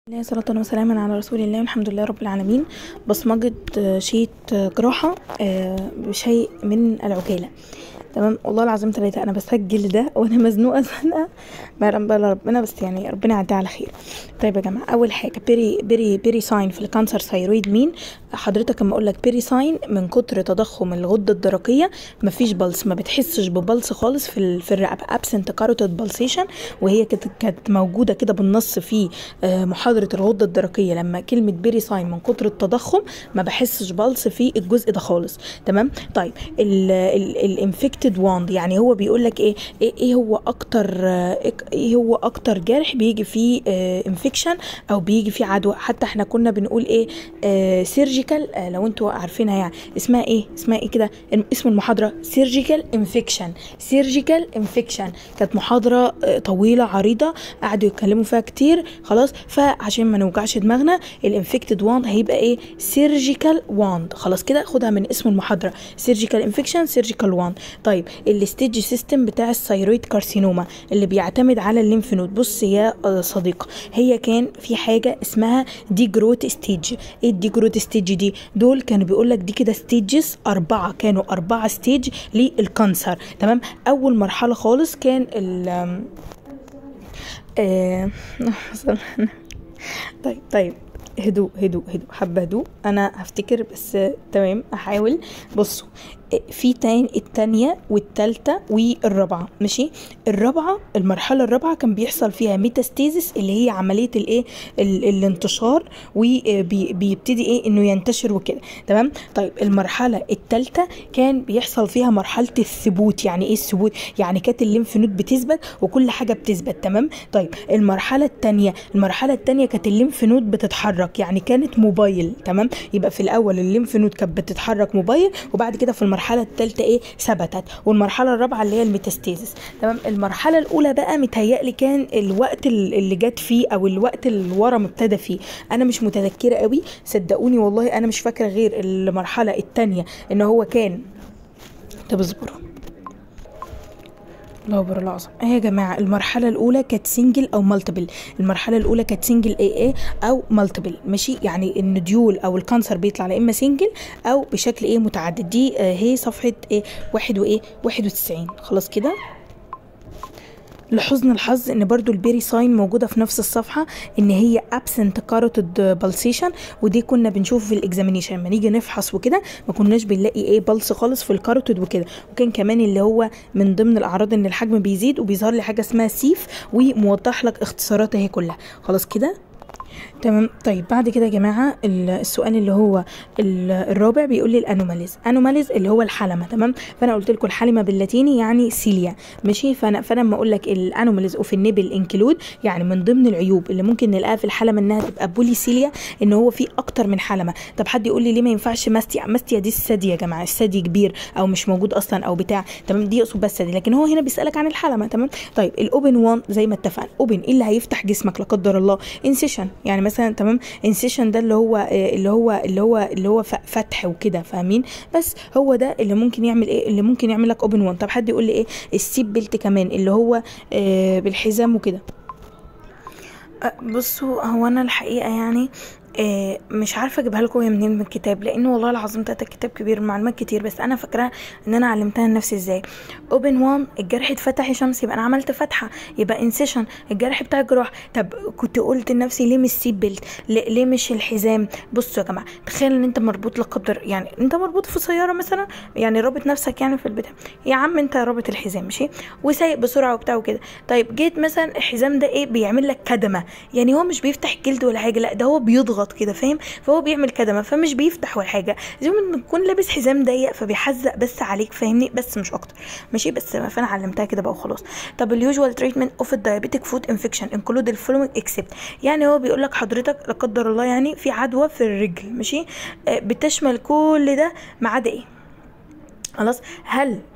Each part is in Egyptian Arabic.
الله صلاة وسلاما على رسول الله والحمد لله رب العالمين بصمجة آه، شيت آه، جراحة آه، بشيء من العجالة تمام والله العظيم ثلاثة أنا بسجل ده وأنا مزنوقة زنقة ما يعلم بقى إلا ربنا بس يعني ربنا يعديها على خير طيب يا جماعة أول حاجة بيري بيري بيري ساين في الكانسر ثايرويد مين حضرتك لما أقول لك بيري ساين من كتر تضخم الغدة الدرقية مفيش بلس ما بتحسش ببلس خالص في ال- في الرقبة absent carotid pulsation وهي كانت كانت موجودة كده بالنص في آه، محاضرة الغدة الدرقية لما كلمة بيري ساين من كتر التضخم ما بحسش بلس في الجزء ده خالص تمام طيب الانفكتد واند يعني هو بيقول لك ايه ايه إيه هو اكتر آه، ايه هو اكتر جرح بيجي فيه انفكشن او بيجي فيه عدوى حتى احنا كنا بنقول ايه سيرجيكال لو انتوا عارفينها يعني اسمها ايه اسمها ايه كده الم- اسم المحاضرة سيرجيكال انفكشن سيرجيكال انفكشن كانت محاضرة آه، طويلة عريضة قعدوا يتكلموا فيها كتير خلاص فعشان ما نوجعش دماغنا الانفكتد واند هيبقى ايه سيرجيكال واند خلاص كده خدها من اسم المحاضرة سيرجيكال انفكشن سيرجيكال واند طيب الستيج سيستم بتاع الثيرويد كارسينوما اللي بيعتمد على الليمف نود بص يا آه، صديقة هي كان في حاجة اسمها دي جروت ستيج ايه الدي جروت ستيج دي دول كانوا بيقول لك دي كده ستيجز أربعة كانوا أربعة ستيج للكانسر تمام أول مرحلة خالص كان ال آم، آه، طيب طيب هدوء هدوء هدوء حبة هدوء انا هفتكر بس آه، تمام احاول بصوا آه، في تاني التانية والتالتة والرابعة ماشي الرابعة المرحلة الرابعة كان بيحصل فيها ميتاستيزس اللي هي عملية الايه ال- الانتشار وبيبتدي ايه انه ينتشر وكده تمام طيب المرحلة التالتة كان بيحصل فيها مرحلة الثبوت يعني ايه الثبوت يعني كانت الليمف نود بتثبت وكل حاجة بتثبت تمام طيب المرحلة التانية المرحلة التانية كانت الليمف نود بتتحرك يعني كانت موبايل تمام يبقى في الاول الليمف نود كانت بتتحرك موبايل وبعد كده في المرحلة التالتة ايه ثبتت والمرحلة الرابعة اللي هي الميتاستيزس تمام المرحلة الأولى بقى متهيألي كان الوقت ال- اللي جت فيه أو الوقت اللي الورم ابتدى فيه أنا مش متذكرة قوي صدقوني والله أنا مش فاكرة غير المرحلة التانية إن هو كان طب اصبروا الله اكبر العظيم ايه يا جماعه المرحله الاولى كانت سنجل او مالتيبل المرحله الاولى كانت سنجل اي اي او مالتيبل ماشي يعني النديول او الكانسر بيطلع لا اما سنجل او بشكل ايه متعدد دي آه، هي صفحه ايه واحد وايه واحد وتسعين خلاص كده لحسن الحظ ان برضو البيري ساين موجوده في نفس الصفحه ان هي absent carotid pulsation ودي كنا بنشوفه في الاكزامينيشن لما نيجي نفحص وكده ما كناش بنلاقي ايه بلس خالص في الكاروتيد وكده وكان كمان اللي هو من ضمن الاعراض ان الحجم بيزيد وبيظهر لي حاجه اسمها سيف وموضح لك اختصاراتها هي كلها خلاص كده تمام طيب بعد كده يا جماعه ال- السؤال اللي هو ال- الرابع بيقول لي الانوماليز انوماليز اللي هو الحلمه تمام فانا قلت لكم الحلمه باللاتيني يعني سيليا ماشي فانا فانا لما اقول لك الانوماليز اوف النبل انكلود يعني من ضمن العيوب اللي ممكن نلاقيها في الحلمه انها تبقى بوليسيليا ان هو في اكتر من حلمه طب حد يقول لي ليه ما ينفعش ماستيا ماستيا دي الثدي يا جماعه الثدي كبير او مش موجود اصلا او بتاع تمام دي يقصد بس الثدي لكن هو هنا بيسالك عن الحلمه تمام طيب الاوبن وان زي ما اتفقنا اوبن ايه اللي هيفتح جسمك لا قدر الله انسيشن يعني مثلا تمام انسيشن ده اللي هو آه، اللي هو اللي هو اللي هو ف- فتح وكده فاهمين بس هو ده اللي ممكن يعمل ايه اللي ممكن يعمل لك اوبن وان طب حد يقول لي ايه السيب بيلت كمان اللي هو آه، بالحزام وكده أه، بصوا هو انا الحقيقه يعني آه، مش عارفه اجيبها لكم هي منين من الكتاب لان والله العظيم ده كتاب كبير معلومات كتير بس انا فاكره ان انا علمتها لنفسي ازاي اوبن وان الجرح اتفتح يا شمس يبقى انا عملت فتحه يبقى انسيشن الجرح بتاع الجراح طب كنت قلت لنفسي ليه مش سيب بيلت ليه ليه مش الحزام بصوا يا جماعه تخيل ان انت مربوط لا قدر يعني انت مربوط في سياره مثلا يعني رابط نفسك يعني في البتاع يا عم انت رابط الحزام ماشي وسايق بسرعه وبتاع وكده طيب جيت مثلا الحزام ده ايه بيعمل لك كدمه يعني هو مش بيفتح الجلد ولا حاجه لا ده هو بيضغط كده فاهم فهو بيعمل كدمه فمش بيفتح ولا حاجه زي ما تكون لابس حزام ضيق فبيحزق بس عليك فاهمني بس مش اكتر ماشي بس فانا علمتها كده بقى وخلاص طب اليوجوال تريتمنت اوف الدايابيتيك فود انفكشن انكلود الفولوينج اكسبت يعني هو بيقول لك حضرتك لا قدر الله يعني في عدوى في الرجل ماشي آه، بتشمل كل ده ما عدا ايه خلاص هل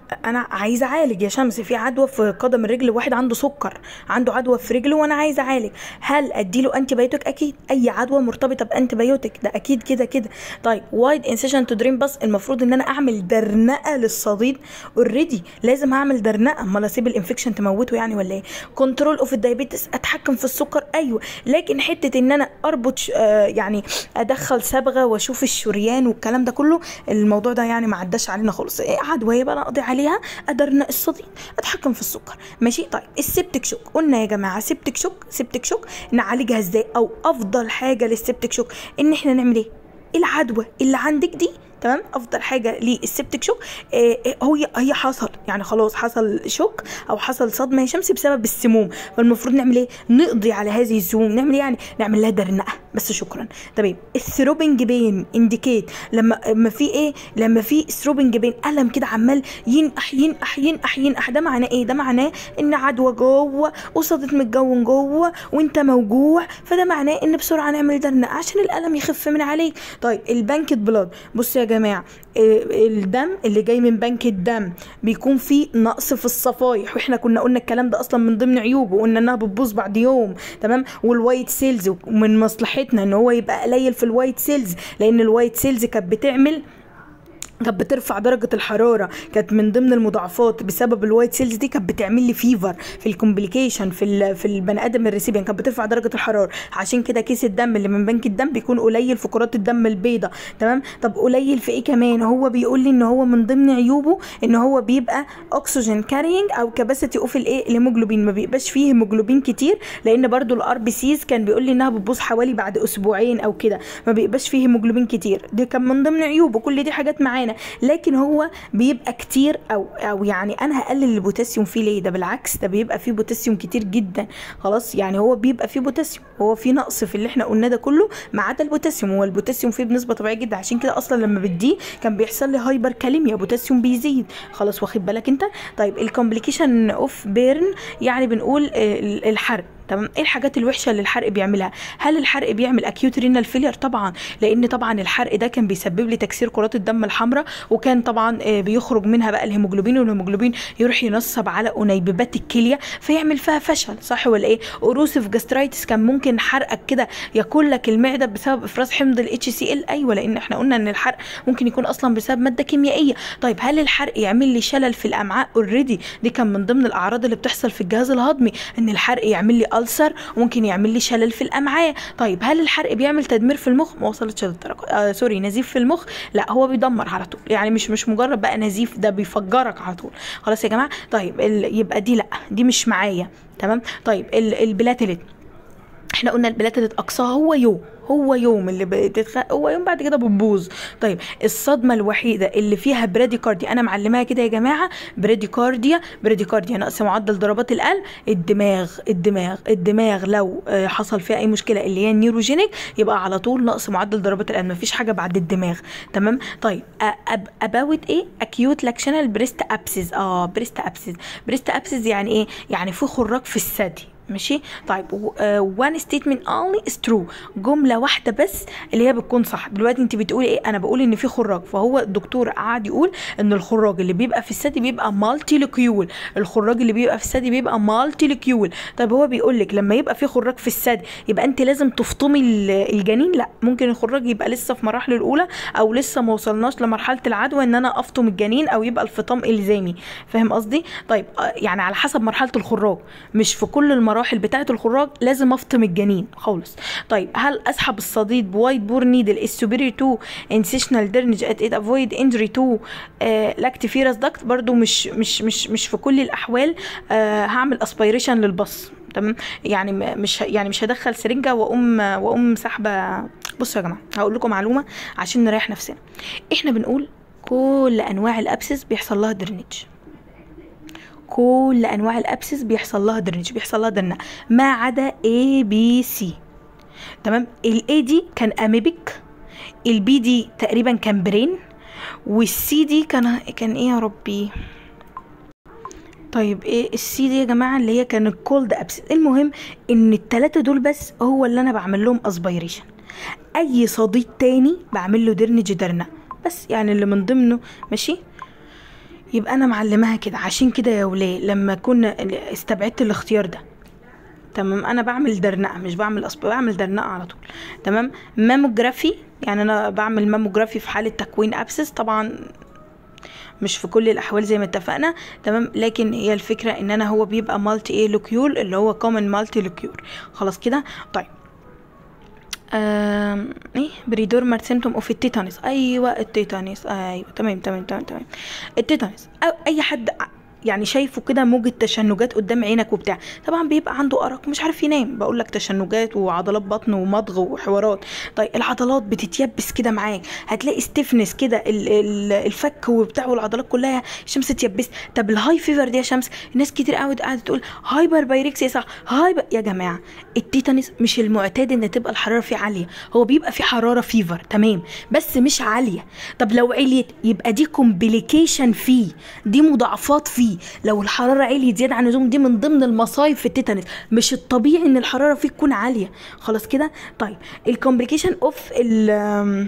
انا عايزه اعالج يا شمس في عدوى في قدم الرجل واحد عنده سكر عنده عدوى في رجله وانا عايزه اعالج هل اديله انتي بايوتيك اكيد اي عدوى مرتبطه بانتي بايوتيك ده اكيد كده كده طيب وايد انسيشن تو دريم بس المفروض ان انا اعمل درنقه للصديد اوريدي لازم اعمل درنقه امال اسيب الانفكشن تموته يعني ولا ايه كنترول اوف الدايابيتس اتحكم في السكر ايوه لكن حته ان انا اربط ش- آه يعني ادخل صبغه واشوف الشريان والكلام ده كله الموضوع ده يعني ما عداش علينا خالص إيه عدوى يبقى انا اقضي عليها ادرنق الصديد اتحكم في السكر ماشي طيب السبتك شوك قلنا يا جماعه سبتك شوك سبتك شوك نعالجها ازاي او افضل حاجه للسبتك شوك ان احنا نعمل ايه العدوى اللي عندك دي تمام افضل حاجه للسبتك شوك آه آه، هي هي حصل يعني خلاص حصل شوك او حصل صدمه يا شمس بسبب السموم فالمفروض نعمل ايه نقضي على هذه السموم نعمل ايه يعني نعمل لها درنقه بس شكرا تمام الثروبنج بين انديكيت لما لما في ايه لما في ثروبنج بين الم كده عمال ينقح ينقح ينقح ينقح ده معناه ايه ده معناه ان عدوى جوه وصدت متجون جوه وانت موجوع فده معناه ان بسرعه نعمل درنقه عشان الالم يخف من عليك طيب البنكة بلاد بصوا يا جماعه إيه، الدم اللي جاي من بنك الدم بيكون فيه نقص في الصفايح واحنا كنا قلنا الكلام ده اصلا من ضمن عيوبه قلنا انها بتبوظ بعد يوم تمام والوايت سيلز ومن مصلحتنا ان هو يبقى قليل في الوايت سيلز لان الوايت سيلز كانت بتعمل كانت بترفع درجة الحرارة كانت من ضمن المضاعفات بسبب الوايت سيلز دي كانت بتعمل لي فيفر في الكومبليكيشن في ال في البني ادم الريسيبيان كانت بترفع درجة الحرارة عشان كده كيس الدم اللي من بنك الدم بيكون قليل في كرات الدم البيضاء تمام طب قليل في ايه كمان هو بيقول لي ان هو من ضمن عيوبه ان هو بيبقى اكسجين كارينج او كباسيتي اوف الايه الهيموجلوبين ما بيبقاش فيه هيموجلوبين كتير لان برضو الار بي سيز كان بيقول لي انها بتبوظ حوالي بعد اسبوعين او كده ما بيبقاش فيه هيموجلوبين كتير دي كان من ضمن عيوبه كل دي حاجات معانا لكن هو بيبقى كتير او او يعني انا هقلل البوتاسيوم فيه ليه ده بالعكس ده بيبقى فيه بوتاسيوم كتير جدا خلاص يعني هو بيبقى فيه بوتاسيوم هو فيه نقص في اللي احنا قلناه ده كله ما عدا البوتاسيوم هو البوتاسيوم فيه بنسبه طبيعيه جدا عشان كده اصلا لما بديه كان بيحصل لي هايبر كاليميا بوتاسيوم بيزيد خلاص واخد بالك انت طيب الكومبليكيشن اوف بيرن يعني بنقول آه، الحرق تمام ايه الحاجات الوحشه اللي الحرق بيعملها هل الحرق بيعمل اكيوت رينال فيلير طبعا لان طبعا الحرق ده كان بيسبب لي تكسير كرات الدم الحمراء وكان طبعا آه، بيخرج منها بقى الهيموجلوبين والهيموجلوبين يروح ينصب على انيبيبات الكليه فيعمل فيها فشل صح ولا ايه اوروسيف جاسترايتس كان ممكن حرقك كده ياكل لك المعده بسبب افراز حمض الاتش سي ال ايوه لان احنا قلنا ان الحرق ممكن يكون اصلا بسبب ماده كيميائيه طيب هل الحرق يعمل لي شلل في الامعاء اوريدي دي كان من ضمن الاعراض اللي بتحصل في الجهاز الهضمي ان الحرق يعمل لي ألسر وممكن يعمل لي شلل في الامعاء طيب هل الحرق بيعمل تدمير في المخ ما وصلتش للدرجه آه سوري نزيف في المخ لا هو بيدمر على طول يعني مش مش مجرد بقى نزيف ده بيفجرك على طول خلاص يا جماعه طيب ال... يبقى دي لا دي مش معايا تمام طيب ال... البلاتيليت احنا قلنا البلاتيليت اقصاها هو يوم هو يوم اللي بتتخ... هو يوم بعد كده بتبوظ طيب الصدمه الوحيده اللي فيها براديكارديا انا معلماها كده يا جماعه براديكارديا براديكارديا نقص معدل ضربات القلب الدماغ الدماغ الدماغ لو آه، حصل فيها اي مشكله اللي هي النيوروجينيك يبقى على طول نقص معدل ضربات القلب مفيش حاجه بعد الدماغ تمام طيب اباوت ايه اكيوت لاكشنال بريست ابسز اه بريست ابسز بريست ابسز يعني ايه يعني في خراج في الثدي ماشي طيب وان ستيتمنت اونلي از ترو جمله واحده بس اللي هي بتكون صح دلوقتي انت بتقولي ايه انا بقول ان في خراج فهو الدكتور قعد يقول ان الخراج اللي بيبقى في الثدي بيبقى مالتي ليكيول الخراج اللي بيبقى في الثدي بيبقى مالتي ليكيول طيب هو بيقول لك لما يبقى في خراج في الثدي يبقى انت لازم تفطمي ال- الجنين لا ممكن الخراج يبقى لسه في مراحله الاولى او لسه ما وصلناش لمرحله العدوى ان انا افطم الجنين او يبقى الفطام الزامي فاهم قصدي طيب آه، يعني على حسب مرحله الخراج مش في كل المراحل بتاعه الخراج لازم افطم الجنين خالص طيب هل اسحب الصديد بوايت بور نيدل السوبيريور تو انسيشنال درنج ات ات افويد انجري تو لاكتيفيرس داكت برضو مش مش مش مش في كل الاحوال آه، هعمل اسبيريشن للبص تمام يعني م- مش ه- يعني مش هدخل سرنجه واقوم واقوم سحبه بصوا يا جماعه هقول لكم معلومه عشان نريح نفسنا احنا بنقول كل انواع الابسس بيحصل لها درنج كل انواع الابسس بيحصل لها درنج بيحصل لها درنة ما عدا اي بي سي تمام الاي دي كان اميبك البي دي تقريبا كان برين والسي دي كان كان ايه يا ربي طيب ايه السي دي يا جماعه اللي هي كان الكولد ابسس المهم ان التلاتة دول بس هو اللي انا بعمل لهم اسبيريشن اي صديد تاني بعمل له درنج درنة بس يعني اللي من ضمنه ماشي يبقى انا معلماها كده عشان كده يا وليه لما كنا استبعدت الاختيار ده تمام انا بعمل درنقه مش بعمل أصب... بعمل درنقه على طول تمام ماموجرافي يعني انا بعمل ماموجرافي في حاله تكوين ابسس طبعا مش في كل الاحوال زي ما اتفقنا تمام لكن هي الفكره ان انا هو بيبقى مالتي ايه لوكيول اللي هو كومن مالتي لوكيول خلاص كده طيب آم، ايه بريدورمر سيمتوم اوف التيتانس ايوه التيتانس ايوه تمام تمام تمام تمام التيتانس أو اي حد ع- يعني شايفه كده موجة تشنجات قدام عينك وبتاع طبعا بيبقى عنده ارق مش عارف ينام بقول لك تشنجات وعضلات بطن ومضغ وحوارات طيب العضلات بتتيبس كده معاك هتلاقي ستيفنس كده ال- ال- الفك وبتاع والعضلات كلها شمس اتيبست طب الهاي فيفر دي يا شمس ناس كتير قوي قاعده تقول هايبر بايركسيا صح هايبر يا جماعه التيتانس مش المعتاد ان تبقى الحراره فيه عاليه هو بيبقى فيه حراره فيفر تمام بس مش عاليه طب لو عليت يبقى دي كومبليكيشن فيه دي مضاعفات فيه لو الحراره عليت زياده عن اللزوم دي من ضمن المصايب في التيتانس مش الطبيعي ان الحراره فيه تكون عاليه خلاص كده طيب الكومبليكيشن اوف ال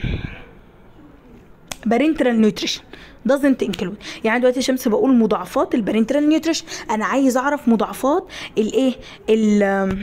بارنترال نيوتريشن doesn't include يعني دلوقتي شمس بقول مضاعفات البارنترال نيوتريشن انا عايز اعرف مضاعفات الايه ال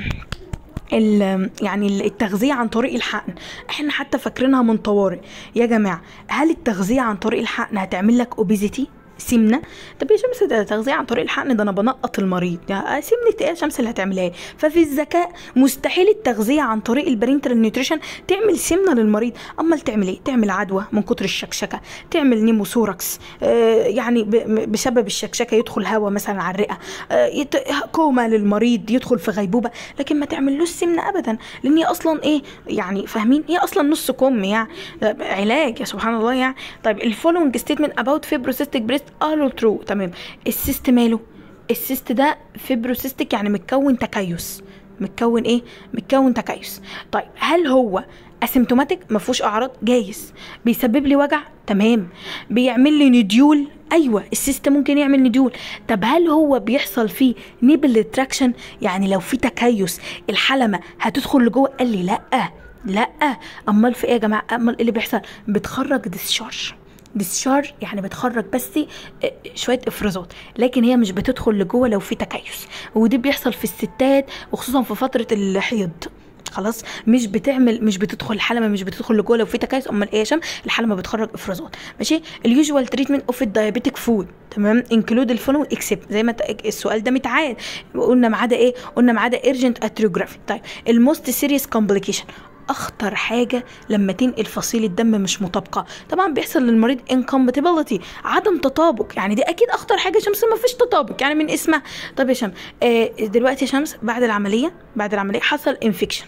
ال يعني التغذية عن طريق الحقن احنا حتى فاكرينها من طوارئ يا جماعة هل التغذية عن طريق الحقن هتعمل لك اوبيزيتي سمنه طب يا شمس ده تغذيه عن طريق الحقن ده انا بنقط المريض يا سمنه ايه يا شمس اللي هتعملها لي ففي الذكاء مستحيل التغذيه عن طريق البرينترال نيوتريشن تعمل سمنه للمريض امال تعمل ايه تعمل عدوى من كتر الشكشكه تعمل نيموثوركس آه يعني ب- بسبب الشكشكه يدخل هواء مثلا على الرئه آه يت- كوما للمريض يدخل في غيبوبه لكن ما تعملوش سمنه ابدا لان هي اصلا ايه يعني فاهمين هي اصلا نص كم يعني آه، علاج يا سبحان الله يعني طيب الفولوينج ستيتمنت اباوت فيبروسيستيك بريست ار ترو تمام السيست ماله السيست ده فيبروسيستيك يعني متكون تكيس متكون ايه متكون تكيس طيب هل هو اسيمتوماتيك ما فيهوش اعراض جايز بيسبب لي وجع تمام بيعمل لي نديول ايوه السيست ممكن يعمل نديول طب هل هو بيحصل فيه نيبل تراكشن يعني لو في تكيس الحلمه هتدخل لجوه قال لي لا لا امال في ايه يا جماعه امال ايه اللي بيحصل بتخرج ديسشارج ديسشارج يعني بتخرج بس آه، شويه افرازات لكن هي مش بتدخل لجوه لو في تكيس ودي بيحصل في الستات وخصوصا في فتره الحيض خلاص مش بتعمل مش بتدخل الحلمه مش بتدخل لجوه لو في تكيس امال ايه يا شام الحلمه بتخرج افرازات ماشي اليوجوال تريتمنت اوف الدايابيتيك فود تمام انكلود الفونو اكسبت زي ما ت- السؤال ده متعاد قلنا ما عدا ايه قلنا ما عدا ايرجنت اتروجرافي طيب الموست سيريس كومبليكيشن اخطر حاجه لما تنقل فصيله دم مش مطابقه طبعا بيحصل للمريض incompatibility عدم تطابق يعني دي اكيد اخطر حاجه شمس ما فيش تطابق يعني من اسمها طب يا شمس آه دلوقتي يا شمس بعد العمليه بعد العمليه حصل انفكشن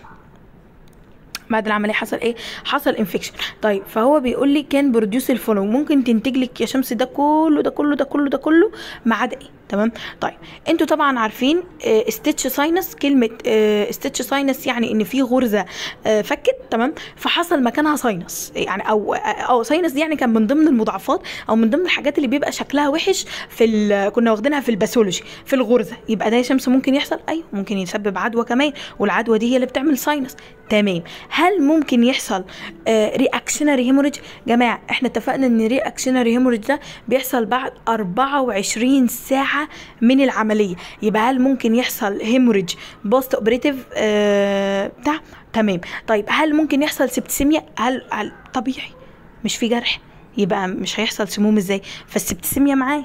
بعد العمليه حصل ايه حصل انفكشن طيب فهو بيقول لي كان بروديوس الفولو ممكن تنتج لك يا شمس ده كله ده كله ده كله ده كله ما عدا ايه تمام طيب انتوا طبعا عارفين ستيتش ساينس كلمه ستيتش ساينس يعني ان في غرزه آه، فكت تمام فحصل مكانها ساينس يعني او او ساينس دي يعني كان من ضمن المضاعفات او من ضمن الحاجات اللي بيبقى شكلها وحش في ال- كنا واخدينها في الباثولوجي في الغرزه يبقى ده يا شمس ممكن يحصل ايوه ممكن يسبب عدوى كمان والعدوى دي هي اللي بتعمل ساينس تمام هل ممكن يحصل رياكشنري هيموريج جماعه احنا اتفقنا ان رياكشنري هيموريج ده بيحصل بعد 24 ساعه من العمليه يبقى هل ممكن يحصل هيموريج بوست اوبريتيف بتاع تمام طيب هل ممكن يحصل سبتسيميا هل, هل طبيعي مش في جرح يبقى مش هيحصل سموم ازاي فالسبتسيميا معاه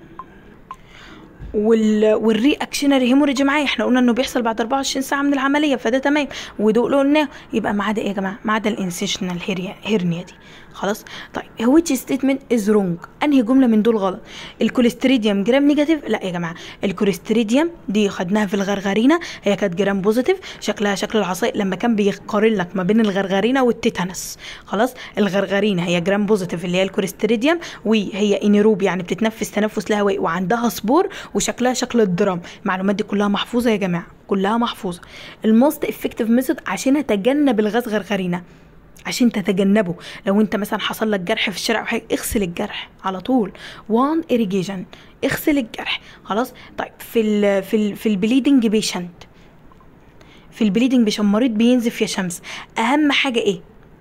وال والرياكشنري هيموريج معايا احنا قلنا انه بيحصل بعد 24 ساعه من العمليه فده تمام ودول قلناه يبقى ما عدا ايه يا جماعه ما عدا الانسيشنال هيرنيا دي خلاص طيب which statement is wrong انهي جمله من دول غلط الكوليستريديوم جرام نيجاتيف لا يا جماعه الكوليستريديوم دي خدناها في الغرغرينه هي كانت جرام بوزيتيف شكلها شكل العصايه لما كان بيقارن لك ما بين الغرغرينه والتيتانس خلاص الغرغرينه هي جرام بوزيتيف اللي هي الكوليستريديوم وهي انيروب يعني بتتنفس تنفس لا هوائي وعندها سبور وشكلها شكل الدرام المعلومات دي كلها محفوظه يا جماعه كلها محفوظه الموست افكتيف ميثود عشان اتجنب الغاز غرغرينه عشان تتجنبه لو انت مثلا حصل لك جرح في الشارع او حاجه اغسل الجرح على طول وان اريجيشن اغسل الجرح خلاص طيب في ال في ال في البليدنج بيشنت في البليدنج بيشنت مريض بينزف يا شمس اهم حاجه ايه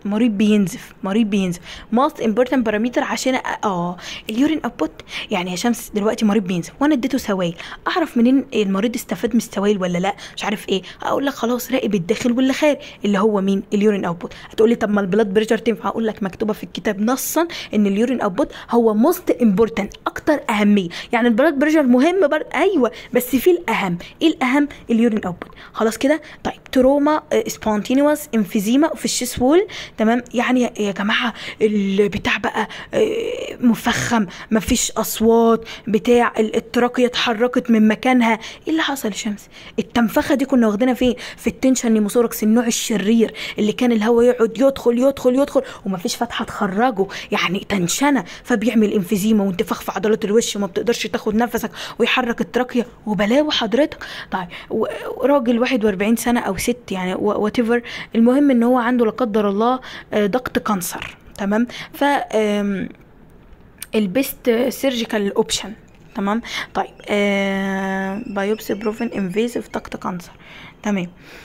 مريض بينزف مريض بينزف most important parameter عشان أ- اه اليورين اوتبوت يعني يا شمس دلوقتي مريض بينزف وانا اديته سوائل اعرف منين المريض استفاد من السوائل ولا لا مش عارف ايه اقول لك خلاص راقب الداخل واللي خارج اللي هو مين اليورين اوتبوت هتقول لي طب ما البلاد بريشر تنفع اقول لك مكتوبه في الكتاب نصا ان اليورين اوتبوت هو موست امبورتنت اكتر اهميه يعني البلاد بريشر مهم برضه ايوه بس في الاهم ايه الاهم اليورين اوتبوت خلاص كده طيب تروما سبونتينوس انفيزيما في الشيس وول تمام يعني يا- يا جماعه البتاع بقى آه، مفخم مفيش اصوات بتاع ال- التراقيه اتحركت من مكانها ايه اللي حصل يا شمس التنفخه دي كنا واخدينها فين في التنشن نيموثوركس النوع الشرير اللي كان الهواء يقعد يدخل يدخل يدخل ومفيش فتحه تخرجه يعني تنشنه فبيعمل انفيزيما وانتفاخ في عضلات الوش وما بتقدرش تاخد نفسك ويحرك التراقيه وبلاوي حضرتك طيب و- راجل 41 سنه او ست يعني وات ايفر المهم ان هو عنده لا قدر الله آه، ضغط كانسر تمام ف آم، البيست سيرجيكال اوبشن تمام طيب بايوبسي بروفن انفيزيف ضغط كانسر تمام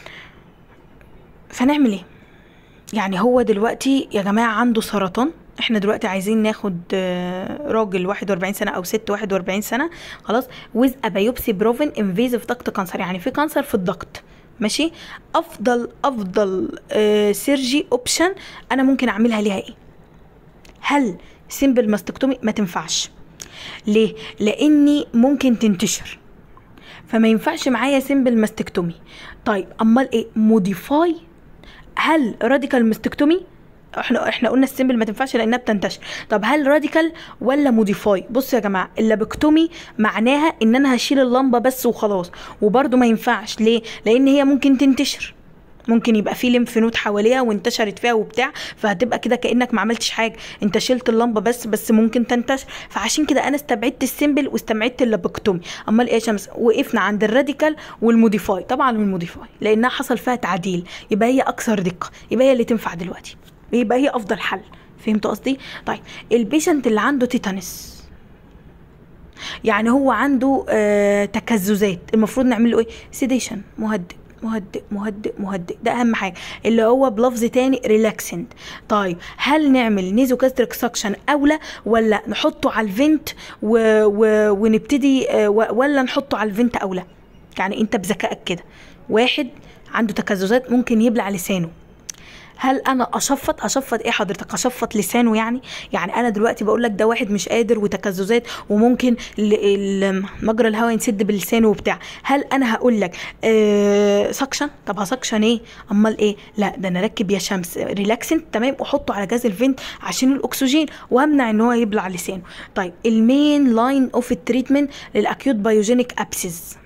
فنعمل ايه يعني هو دلوقتي يا جماعه عنده سرطان احنا دلوقتي عايزين ناخد آه، راجل 41 سنه او ست 41 سنه خلاص ويز ابيوبسي بروفن انفيزيف ضغط كانسر يعني في كانسر في الضغط ماشي افضل افضل آه سيرجي اوبشن انا ممكن اعملها ليها ايه هل سيمبل ماستكتومي ما تنفعش ليه لاني ممكن تنتشر فما ينفعش معايا سيمبل ماستكتومي طيب امال ايه موديفاي هل راديكال ماستكتومي احنا احنا قلنا السيمبل ما تنفعش لانها بتنتشر طب هل راديكال ولا موديفاي بصوا يا جماعه اللابكتومي معناها ان انا هشيل اللمبه بس وخلاص وبرده ما ينفعش ليه لان هي ممكن تنتشر ممكن يبقى في ليمف نود حواليها وانتشرت فيها وبتاع فهتبقى كده كانك ما عملتش حاجه انت شلت اللمبه بس بس ممكن تنتشر فعشان كده انا استبعدت السيمبل واستبعدت اللابكتومي امال ايه يا شمس وقفنا عند الراديكال والموديفاي طبعا الموديفاي لانها حصل فيها تعديل يبقى هي اكثر دقه يبقى هي اللي تنفع دلوقتي يبقى هي افضل حل فهمت قصدي طيب البيشنت اللي عنده تيتانس يعني هو عنده آه تكززات المفروض نعمل له ايه سيديشن مهدئ مهدئ مهدئ مهدئ ده اهم حاجه اللي هو بلفظ تاني ريلاكسنت طيب هل نعمل نيزو كاستريك سكشن اولى ولا نحطه على الفنت و... و... ونبتدي آه، و... ولا نحطه على الفنت اولى يعني انت بذكائك كده واحد عنده تكززات ممكن يبلع لسانه هل انا اشفط اشفط ايه حضرتك اشفط لسانه يعني يعني انا دلوقتي بقول لك ده واحد مش قادر وتكززات وممكن ال- ال- مجرى الهواء ينسد بلسانه وبتاع هل انا هقول لك آه سكشن طب هسكشن ايه امال ايه لا ده انا اركب يا شمس ريلاكسنت تمام واحطه على جهاز الفنت عشان الاكسجين وامنع ان هو يبلع لسانه طيب المين لاين اوف التريتمنت للاكيوت بايوجينيك ابسيس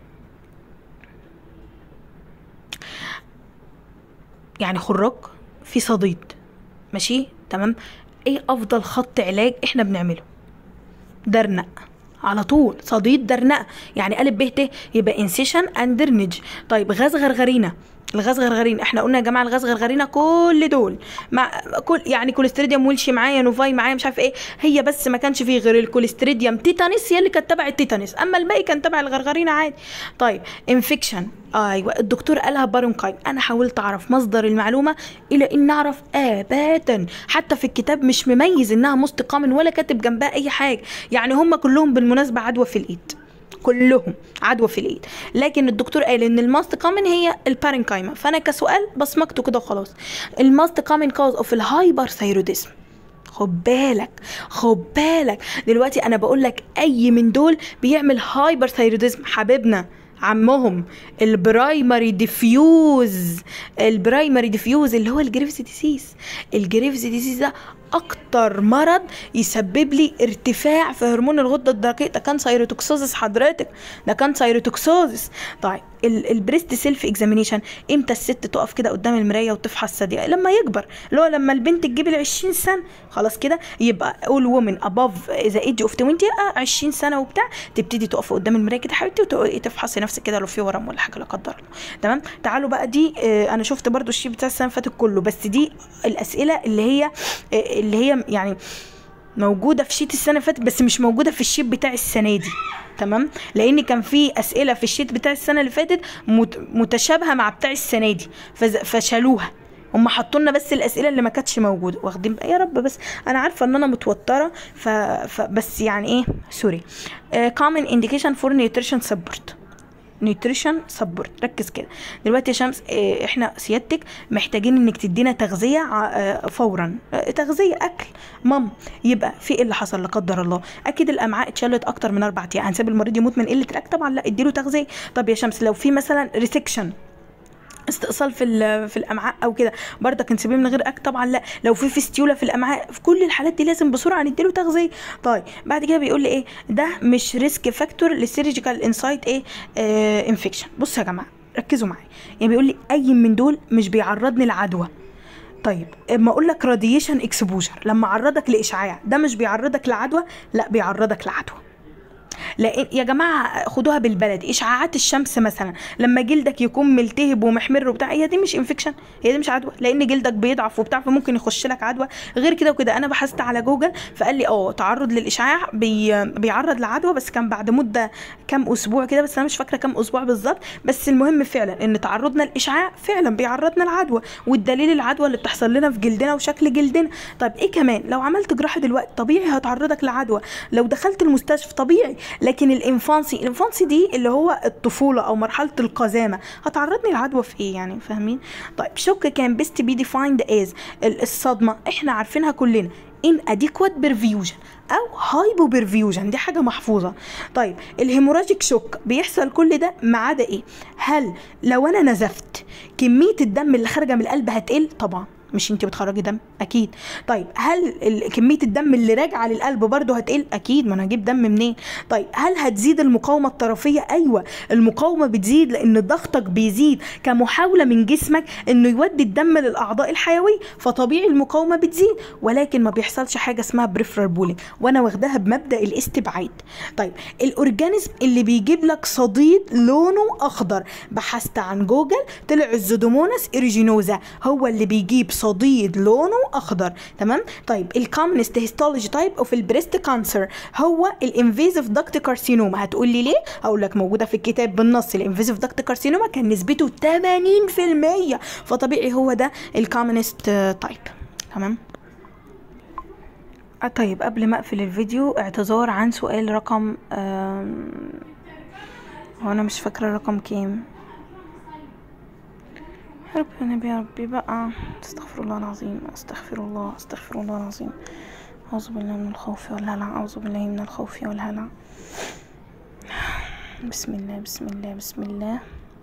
يعني خراج في صديد ماشي تمام ايه افضل خط علاج احنا بنعمله درنق على طول صديد درنقه يعني الف ب ت يبقى انسيشن اند درنج طيب غاز غرغرينه الغاز غرغرين احنا قلنا يا جماعه الغاز غرغرينه كل دول مع كل يعني كوليستريديوم ويلشي معايا نوفاي معايا مش عارف ايه هي بس ما كانش فيه غير الكوليستريديوم تيتانيس هي اللي كانت تبع التيتانيس اما الباقي كان تبع الغرغرينه عادي طيب انفكشن ايوه الدكتور قالها بارونكايم انا حاولت اعرف مصدر المعلومه الى ان اعرف ابدا حتى في الكتاب مش مميز انها مستقام ولا كاتب جنبها اي حاجه يعني هم كلهم بالمناسبه عدوى في الايد كلهم عدوى في الايد لكن الدكتور قال ان الماست كومن هي البارنكايما فانا كسؤال بصمجته كده وخلاص الماست كومن كوز اوف الهايبر ثايروديزم خد بالك خد بالك دلوقتي انا بقول لك اي من دول بيعمل هايبر ثايروديزم حبيبنا عمهم البرايمري ديفيوز البرايمري ديفيوز اللي هو الجريفز ديسيز الجريفز ديسيز ده اكتر مرض يسبب لي ارتفاع في هرمون الغده الدرقيه ده كان سايروتوكسوزس حضرتك ده كان سايروتوكسوزس طيب ال- البريست سيلف اكزامينيشن امتى الست تقف كده قدام المرايه وتفحص ثديها لما يكبر اللي هو لما البنت تجيب ال 20 سنه خلاص كده يبقى اول وومن اباف ذا ايج اوف 20 آه 20 سنه وبتاع تبتدي تقف قدام المرايه كده حبيبتي وتقعدي تفحصي نفسك كده لو في ورم ولا حاجه لا قدر الله تمام تعالوا بقى دي آه انا شفت برضو الشيء بتاع السنه اللي فاتت كله بس دي الاسئله اللي هي آه اللي هي يعني موجوده في شيت السنه اللي فاتت بس مش موجوده في الشيت بتاع السنه دي تمام لان كان في اسئله في الشيت بتاع السنه اللي فاتت مت- متشابهه مع بتاع السنه دي فز- فشالوها هم حطوا لنا بس الاسئله اللي ما كانتش موجوده واخدين بقى يا رب بس انا عارفه ان انا متوتره ف... فبس يعني ايه سوري كومن انديكيشن فور نيوتريشن سبورت نيوتريشن سبورت ركز كده دلوقتي يا شمس آه، احنا سيادتك محتاجين انك تدينا تغذيه ع- آه، فورا آه، تغذيه اكل مام يبقى في ايه اللي حصل لا قدر الله اكيد الامعاء اتشلت اكتر من اربع ايام هنسيب المريض يموت من قله الاكل طبعا لا اديله تغذيه طب يا شمس لو في مثلا ريسكشن استئصال في ال- في الامعاء او كده برضك نسيبيه من غير اكل طبعا لا لو في فيستيولا في الامعاء في كل الحالات دي لازم بسرعه نديله تغذيه طيب بعد كده بيقول لي ايه ده مش ريسك فاكتور للسيرجيكال انسايت ايه آه انفكشن بصوا يا جماعه ركزوا معايا يعني بيقول لي اي من دول مش بيعرضني لعدوى طيب اما اقول لك راديشن اكسبوجر لما اعرضك لاشعاع ده مش بيعرضك لعدوى لا بيعرضك لعدوى لان يا جماعه خدوها بالبلد اشعاعات الشمس مثلا لما جلدك يكون ملتهب ومحمر وبتاع هي دي مش انفكشن هي دي مش عدوى لان جلدك بيضعف وبتاع فممكن يخش لك عدوى غير كده وكده انا بحثت على جوجل فقال لي اه تعرض للاشعاع بي بيعرض لعدوى بس كان بعد مده كام اسبوع كده بس انا مش فاكره كام اسبوع بالظبط بس المهم فعلا ان تعرضنا للاشعاع فعلا بيعرضنا لعدوى والدليل العدوى اللي بتحصل لنا في جلدنا وشكل جلدنا طب ايه كمان لو عملت جراحه دلوقتي طبيعي هتعرضك لعدوى لو دخلت المستشفى طبيعي لكن الانفانسي الانفانسي دي اللي هو الطفوله او مرحله القزامه هتعرضني لعدوى في ايه يعني فاهمين طيب شوك كان بيست بي ديفايند از الصدمه احنا عارفينها كلنا inadequate perfusion او هايبو برفيوجن دي حاجه محفوظه طيب الهيموراجيك شوك بيحصل كل ده ما عدا ايه هل لو انا نزفت كميه الدم اللي خارجه من القلب هتقل طبعا مش انت بتخرجي دم اكيد طيب هل ال- كميه الدم اللي راجعه للقلب برضه هتقل اكيد ما انا هجيب دم منين طيب هل هتزيد المقاومه الطرفيه ايوه المقاومه بتزيد لان ضغطك بيزيد كمحاوله من جسمك انه يودي الدم للاعضاء الحيويه فطبيعي المقاومه بتزيد ولكن ما بيحصلش حاجه اسمها بريفرال بولينج وانا واخداها بمبدا الاستبعاد طيب الاورجانيزم اللي بيجيب لك صديد لونه اخضر بحثت عن جوجل طلع الزودوموناس ايريجينوزا هو اللي بيجيب صديد لونه اخضر تمام طيب الكومنست هيستولوجي تايب اوف البريست كانسر هو الانفيزيف داكت كارسينوما هتقول لي ليه هقول لك موجوده في الكتاب بالنص الانفيزيف داكت كارسينوما كان نسبته 80% فطبيعي هو ده الكومنست تايب تمام آه طيب قبل ما اقفل الفيديو اعتذار عن سؤال رقم آم، هو انا مش فاكره رقم كام يا رب يا نبي يا ربي بقى استغفر الله العظيم استغفر الله استغفر الله العظيم اعوذ بالله من الخوف والهلع اعوذ بالله من الخوف والهلع بسم الله بسم الله بسم الله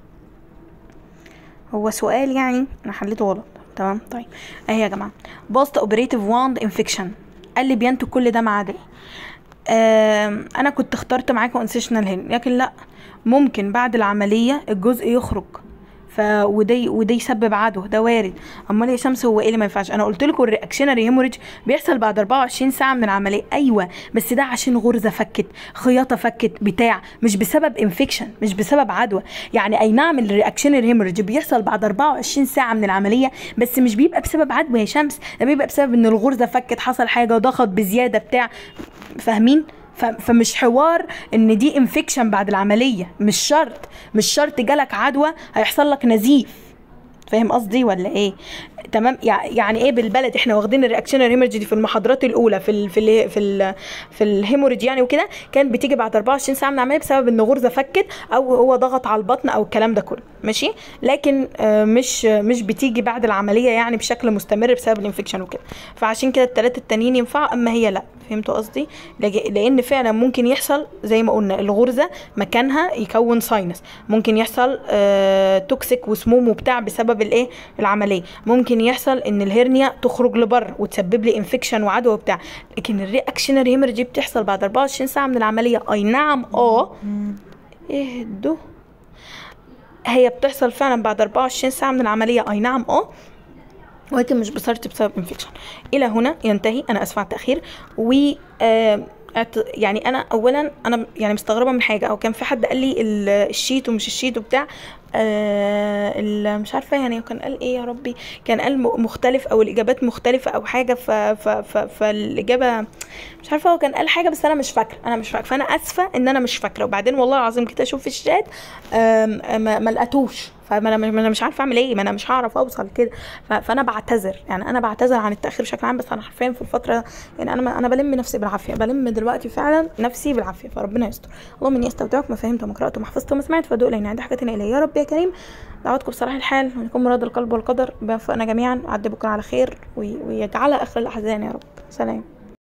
هو سؤال يعني انا حليته غلط تمام طيب اهي يا جماعه بوست اوبريتيف واند انفكشن قال لي بينتج كل ده مع ده آم، انا كنت اخترت معاكم انسيشنال هين لكن لا ممكن بعد العمليه الجزء يخرج ف وده وده يسبب عدوى ده وارد امال يا شمس هو ايه اللي ما ينفعش انا قلت لكم الرياكشنري هيموريج بيحصل بعد 24 ساعه من العمليه ايوه بس ده عشان غرزه فكت خياطه فكت بتاع مش بسبب انفكشن مش بسبب عدوى يعني اي نعم الرياكشنري هيموريج بيحصل بعد 24 ساعه من العمليه بس مش بيبقى بسبب عدوى يا شمس ده بيبقى بسبب ان الغرزه فكت حصل حاجه ضغط بزياده بتاع فاهمين ف- فمش حوار ان دي انفكشن بعد العمليه مش شرط مش شرط جالك عدوى هيحصل لك نزيف فاهم قصدي ولا ايه تمام يع- يعني ايه بالبلد احنا واخدين الرياكشنال هيموريدج دي في المحاضرات الاولى في ال في ال في ال في الهيموريدج يعني وكده كانت بتيجي بعد 24 ساعه من العمليه بسبب ان غرزه فكت او هو ضغط على البطن او الكلام ده كله ماشي لكن آه، مش مش بتيجي بعد العمليه يعني بشكل مستمر بسبب الانفكشن وكده فعشان كده الثلاثه التانيين ينفعوا اما هي لا فهمتوا قصدي لج- لان فعلا ممكن يحصل زي ما قلنا الغرزه مكانها يكون ساينس ممكن يحصل آه توكسيك وسموم وبتاع بسبب الايه العمليه ممكن يحصل ان الهرنيا تخرج لبره وتسبب لي انفكشن وعدوى وبتاع لكن الرياكشنري هيمرجي بتحصل بعد 24 ساعه من العمليه اي نعم اه اهدوا هي بتحصل فعلا بعد 24 ساعه من العمليه اي نعم اه ولكن مش بصرت بسبب انفكشن الى هنا ينتهي انا اسف على التاخير و آه، اعت- يعني انا اولا انا يعني مستغربه من حاجه او كان في حد قال لي ال- الشيت ومش الشيت وبتاع آه ال- مش عارفه يعني كان قال ايه يا ربي كان قال م- مختلف او الاجابات مختلفه او حاجه ف ف ف فالاجابه مش عارفه هو كان قال حاجه بس انا مش فاكره انا مش فاكره فانا اسفه ان انا مش فاكره وبعدين والله العظيم كده اشوف في الشات آم، ما ما لقيتوش فما انا ما انا مش عارفه اعمل ايه ما انا مش هعرف اوصل كده ف- فانا بعتذر يعني انا بعتذر عن التاخير بشكل عام بس انا حرفيا في الفتره يعني انا انا بلم نفسي بالعافيه بلم دلوقتي فعلا نفسي بالعافيه فربنا يستر اللهم اني استودعك ما فهمت وما قرات وما حفظت وما سمعت فدوق لان عندي حاجات اليه يا رب يا كريم دعواتكم بصلاح الحال ويكون مراد القلب والقدر بوفقنا جميعا وعدي بكره على خير وي- ويجعلها اخر الاحزان يا رب سلام